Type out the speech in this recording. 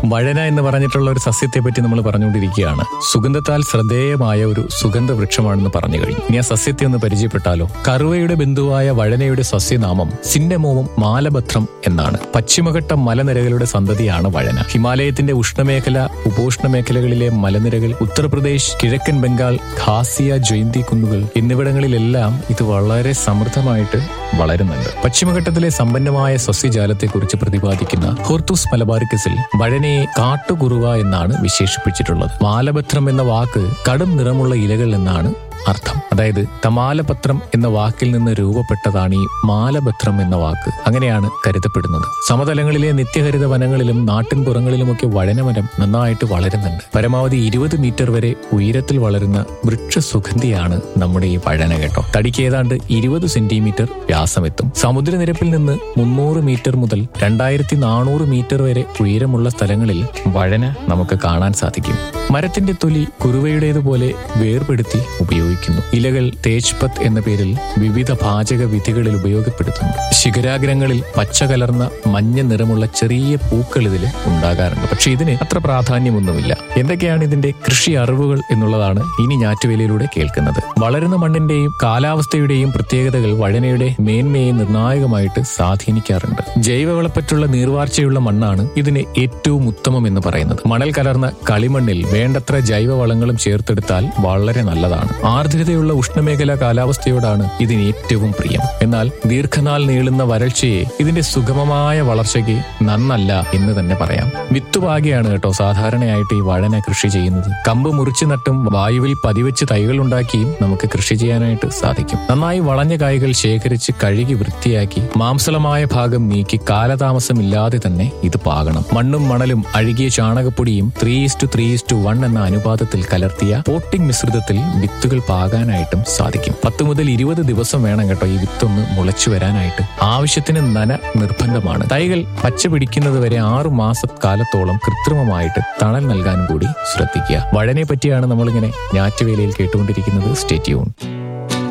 വഴന എന്ന് പറഞ്ഞിട്ടുള്ള ഒരു സസ്യത്തെ പറ്റി നമ്മൾ പറഞ്ഞുകൊണ്ടിരിക്കുകയാണ് സുഗന്ധത്താൽ ശ്രദ്ധേയമായ ഒരു സുഗന്ധ വൃക്ഷമാണെന്ന് പറഞ്ഞു കഴിഞ്ഞു ഇനി ആ സസ്യത്തെ ഒന്ന് പരിചയപ്പെട്ടാലോ കറുവയുടെ ബന്ധുവായ വഴനയുടെ സസ്യനാമം സിന്നമോമം മാലഭദ്രം എന്നാണ് പശ്ചിമഘട്ട മലനിരകളുടെ സന്തതിയാണ് വഴന ഹിമാലയത്തിന്റെ ഉഷ്ണമേഖല ഉപോഷ്ണ മേഖലകളിലെ മലനിരകൾ ഉത്തർപ്രദേശ് കിഴക്കൻ ബംഗാൾ ഖാസിയ ജയന്തി കുന്നുകൾ എന്നിവിടങ്ങളിലെല്ലാം ഇത് വളരെ സമൃദ്ധമായിട്ട് വളരുന്നുണ്ട് പശ്ചിമഘട്ടത്തിലെ സമ്പന്നമായ സസ്യജാലത്തെക്കുറിച്ച് പ്രതിപാദിക്കുന്ന ഹോർത്തൂസ് മലബാറിക്കസിൽ വഴനയെ കാട്ടുകുറുവ എന്നാണ് വിശേഷിപ്പിച്ചിട്ടുള്ളത് മാലഭദ്രം എന്ന വാക്ക് കടും നിറമുള്ള ഇലകൾ എന്നാണ് അർത്ഥം അതായത് തമാലപത്രം എന്ന വാക്കിൽ നിന്ന് രൂപപ്പെട്ടതാണ് ഈ മാലഭദ്രം എന്ന വാക്ക് അങ്ങനെയാണ് കരുതപ്പെടുന്നത് സമതലങ്ങളിലെ നിത്യഹരിത വനങ്ങളിലും നാട്ടിൻപുറങ്ങളിലുമൊക്കെ വഴനമരം നന്നായിട്ട് വളരുന്നുണ്ട് പരമാവധി ഇരുപത് മീറ്റർ വരെ ഉയരത്തിൽ വളരുന്ന വൃക്ഷസുഗന്ധിയാണ് നമ്മുടെ ഈ വഴന കേട്ടോ തടിക്ക് ഏതാണ്ട് ഇരുപത് സെന്റിമീറ്റർ വ്യാസമെത്തും സമുദ്രനിരപ്പിൽ നിന്ന് മുന്നൂറ് മീറ്റർ മുതൽ രണ്ടായിരത്തി നാനൂറ് മീറ്റർ വരെ ഉയരമുള്ള സ്ഥലങ്ങളിൽ വഴന നമുക്ക് കാണാൻ സാധിക്കും മരത്തിന്റെ തൊലി കുറുവയുടേതുപോലെ വേർപെടുത്തി ഉപയോഗിക്കുന്നു ഇലകൾ തേജ്പത്ത് എന്ന പേരിൽ വിവിധ പാചക വിധികളിൽ ഉപയോഗപ്പെടുത്തുന്നു ശിഖരാഗ്രങ്ങളിൽ പച്ച കലർന്ന മഞ്ഞ നിറമുള്ള ചെറിയ പൂക്കൾ ഇതിൽ ഉണ്ടാകാറുണ്ട് പക്ഷെ ഇതിന് അത്ര പ്രാധാന്യമൊന്നുമില്ല എന്തൊക്കെയാണ് ഇതിന്റെ കൃഷി അറിവുകൾ എന്നുള്ളതാണ് ഇനി ഞാറ്റുവേലയിലൂടെ കേൾക്കുന്നത് വളരുന്ന മണ്ണിന്റെയും കാലാവസ്ഥയുടെയും പ്രത്യേകതകൾ വഴനയുടെ മേന്മയെ നിർണായകമായിട്ട് സ്വാധീനിക്കാറുണ്ട് ജൈവവളപ്പറ്റുള്ള നീർവാർച്ചയുള്ള മണ്ണാണ് ഇതിന് ഏറ്റവും ഉത്തമം എന്ന് പറയുന്നത് മണൽ കലർന്ന കളിമണ്ണിൽ വേണ്ടത്ര ജൈവവളങ്ങളും ചേർത്തെടുത്താൽ വളരെ നല്ലതാണ് ആർദ്രതയുള്ള ഉഷ്ണമേഖലാ കാലാവസ്ഥയോടാണ് ഇതിന് ഏറ്റവും പ്രിയം എന്നാൽ ദീർഘനാൾ നീളുന്ന വരൾച്ചയെ ഇതിന്റെ സുഗമമായ വളർച്ചയ്ക്ക് നന്നല്ല എന്ന് തന്നെ പറയാം വിത്തുപാകിയാണ് കേട്ടോ സാധാരണയായിട്ട് ഈ വഴന കൃഷി ചെയ്യുന്നത് കമ്പ് മുറിച്ചു നട്ടും വായുവിൽ പതിവെച്ച് തൈകൾ ഉണ്ടാക്കിയും നമുക്ക് കൃഷി ചെയ്യാനായിട്ട് സാധിക്കും നന്നായി വളഞ്ഞ കായ്കൾ ശേഖരിച്ച് കഴുകി വൃത്തിയാക്കി മാംസളമായ ഭാഗം നീക്കി കാലതാമസമില്ലാതെ തന്നെ ഇത് പാകണം മണ്ണും മണലും അഴുകിയ ചാണകപ്പൊടിയും three is to three is to one എന്ന അനുപാതത്തിൽ കലർത്തിയ പോട്ടിംഗ് മിശ്രിതത്തിൽ വിത്തുകൾ പാകാനായിട്ടും സാധിക്കും പത്ത് മുതൽ ഇരുപത് ദിവസം വേണം കേട്ടോ ഈ വിത്തൊന്ന് മുളച്ചു വരാനായിട്ട് ആവശ്യത്തിന് നന നിർബന്ധമാണ് തൈകൾ പച്ച പിടിക്കുന്നത് വരെ ആറു മാസ കാലത്തോളം കൃത്രിമമായിട്ട് തണൽ നൽകാനും കൂടി ശ്രദ്ധിക്കുക വഴനെ പറ്റിയാണ് നമ്മളിങ്ങനെ ഞാറ്റുവേലയിൽ കേട്ടുകൊണ്ടിരിക്കുന്നത് സ്റ്റേറ്റ്യൂൺ